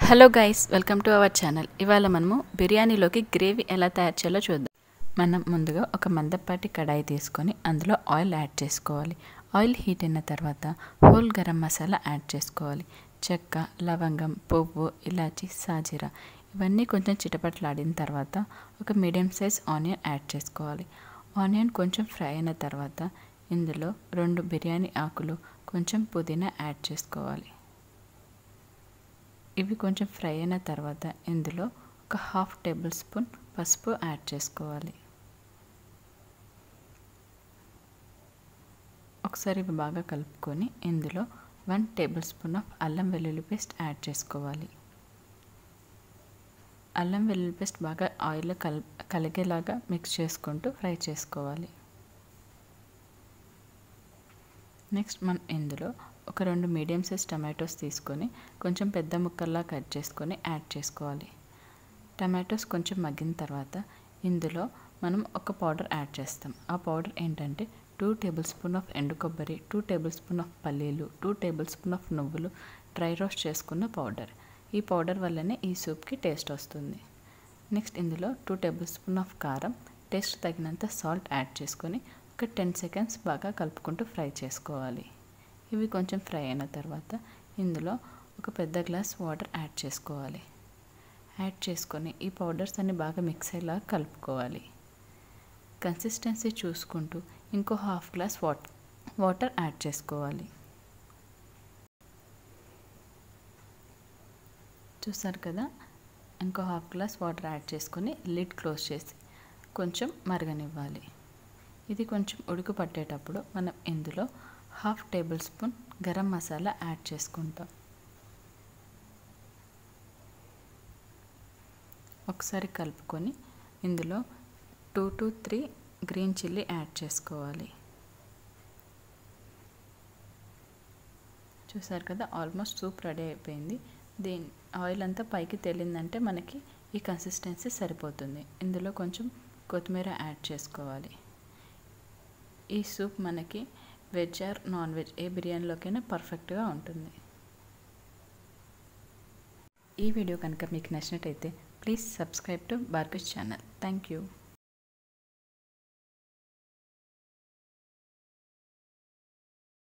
hello guys welcome to our channel ఇవాళ మనము బిర్యానీలోకి గ్రేవీ ఎలా తయారు చేయాలో చూద్దాం మనం ముందుగా ఒక మందపాటి కడాయి తీసుకొని అందులో ఆయిల్ యాడ్ చేసుకోవాలి ఆయిల్ హీట్ అయిన తర్వాత హోల్ గరం మసాలా యాడ్ చేసుకోవాలి చెక్క లవంగం పువ్వు ఇలాచి సాజీరా ఇవన్నీ కొంచెం చిటపట్లాడిన తర్వాత ఒక మీడియం సైజ్ ఆనియన్ యాడ్ చేసుకోవాలి ఆనియన్ కొంచెం ఫ్రై అయిన తర్వాత ఇందులో రెండు బిర్యానీ ఆకులు కొంచెం పుదీనా యాడ్ చేసుకోవాలి ఇవి కొంచెం ఫ్రై అయిన తర్వాత ఇందులో ఒక హాఫ్ టేబుల్ స్పూన్ పసుపు యాడ్ చేసుకోవాలి ఒకసారి ఇవి బాగా కలుపుకొని ఇందులో వన్ టేబుల్ స్పూన్ ఆఫ్ అల్లం వెల్లుల్లి పేస్ట్ యాడ్ చేసుకోవాలి అల్లం వెల్లుల్లి పేస్ట్ బాగా ఆయిల్లో కల్ కలిగేలాగా మిక్స్ చేసుకుంటూ ఫ్రై చేసుకోవాలి నెక్స్ట్ మనం ఇందులో ఒక రెండు మీడియం సైజ్ టమాటోస్ తీసుకొని కొంచెం పెద్ద ముక్కల్లా కట్ చేసుకొని యాడ్ చేసుకోవాలి టమాటోస్ కొంచెం మగ్గిన తర్వాత ఇందులో మనం ఒక పౌడర్ యాడ్ చేస్తాం ఆ పౌడర్ ఏంటంటే టూ టేబుల్ స్పూన్ ఆఫ్ ఎండు కొబ్బరి టూ టేబుల్ స్పూన్ ఆఫ్ పల్లీలు టూ టేబుల్ స్పూన్ ఆఫ్ నువ్వులు డ్రై రోస్ట్ చేసుకున్న పౌడర్ ఈ పౌడర్ వల్లనే ఈ సూప్కి టేస్ట్ వస్తుంది నెక్స్ట్ ఇందులో టూ టేబుల్ స్పూన్ ఆఫ్ కారం టేస్ట్ తగినంత సాల్ట్ యాడ్ చేసుకొని ఒక టెన్ సెకండ్స్ బాగా కలుపుకుంటూ ఫ్రై చేసుకోవాలి ఇవి కొంచెం ఫ్రై అయిన తర్వాత ఇందులో ఒక పెద్ద గ్లాస్ వాటర్ యాడ్ చేసుకోవాలి యాడ్ చేసుకొని ఈ పౌడర్స్ అన్ని బాగా మిక్స్ అయ్యేలా కలుపుకోవాలి కన్సిస్టెన్సీ చూసుకుంటూ ఇంకో half glass what water add చేసుకోవాలి చూసారు కదా ఇంకో హాఫ్ గ్లాస్ వాటర్ యాడ్ చేసుకొని లిడ్ క్లోజ్ చేసి కొంచెం మరగనివ్వాలి ఇది కొంచెం ఉడుకు పట్టేటప్పుడు మనం ఇందులో half tablespoon garam masala add చేసుకుంటాం ఒకసారి కలుపుకొని ఇందులో two to three green chilli add చేసుకోవాలి చూసారు కదా ఆల్మోస్ట్ సూప్ రెడీ అయిపోయింది దీని ఆయిల్ అంతా పైకి తేలిందంటే మనకి ఈ కన్సిస్టెన్సీ సరిపోతుంది ఇందులో కొంచెం కొత్తిమీర యాడ్ చేసుకోవాలి ఈ సూప్ మనకి వెజ్ ఆర్ నాన్ వెజ్ ఏ బిర్యానీలోకైనా పర్ఫెక్ట్గా ఉంటుంది ఈ వీడియో కనుక మీకు నచ్చినట్టయితే ప్లీజ్ సబ్స్క్రైబ్ టు బార్గస్ ఛానల్ థ్యాంక్ యూ